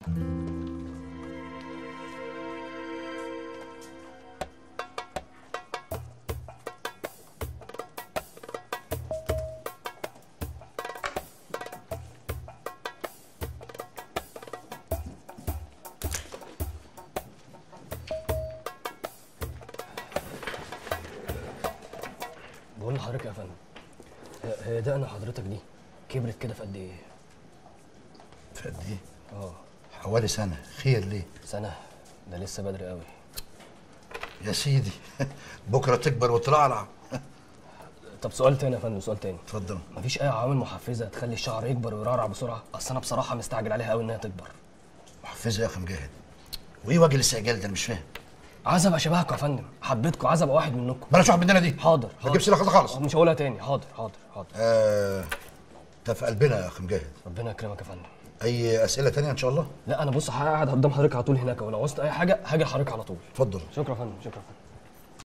بقول لحضرتك يا فندم هي- هي دقن حضرتك دي كبرت كده في قد ايه؟ في قد ايه؟ اه حوالي سنة خير ليه؟ سنة ده لسه بدري قوي يا سيدي بكرة تكبر وترعرع طب سؤال تاني يا فندم سؤال تاني اتفضل مفيش اي عوامل محفزه تخلي الشعر يكبر ويرعرع بسرعه اصل انا بصراحه مستعجل عليها قوي انها تكبر محفزة يا اخي مجاهد وايه وجه الاستعجال ده أنا مش فاهم عايز ابقى شبهكم يا فندم حبيتكم عايز ابقى واحد منكم بلاش واحد مننا دي حاضر ما تجيبش سيرة خالص مش هقولها تاني حاضر حاضر حاضر آه ده في قلبنا يا اخي مجاهد ربنا يكرمك يا فندم اي اسئلة تانية ان شاء الله لا انا بص قاعد قدام حضرتك على طول هناك ولو عوزت اي حاجه هاجي لحضرتك على طول اتفضل شكرا يا فندم شكرا يا فندم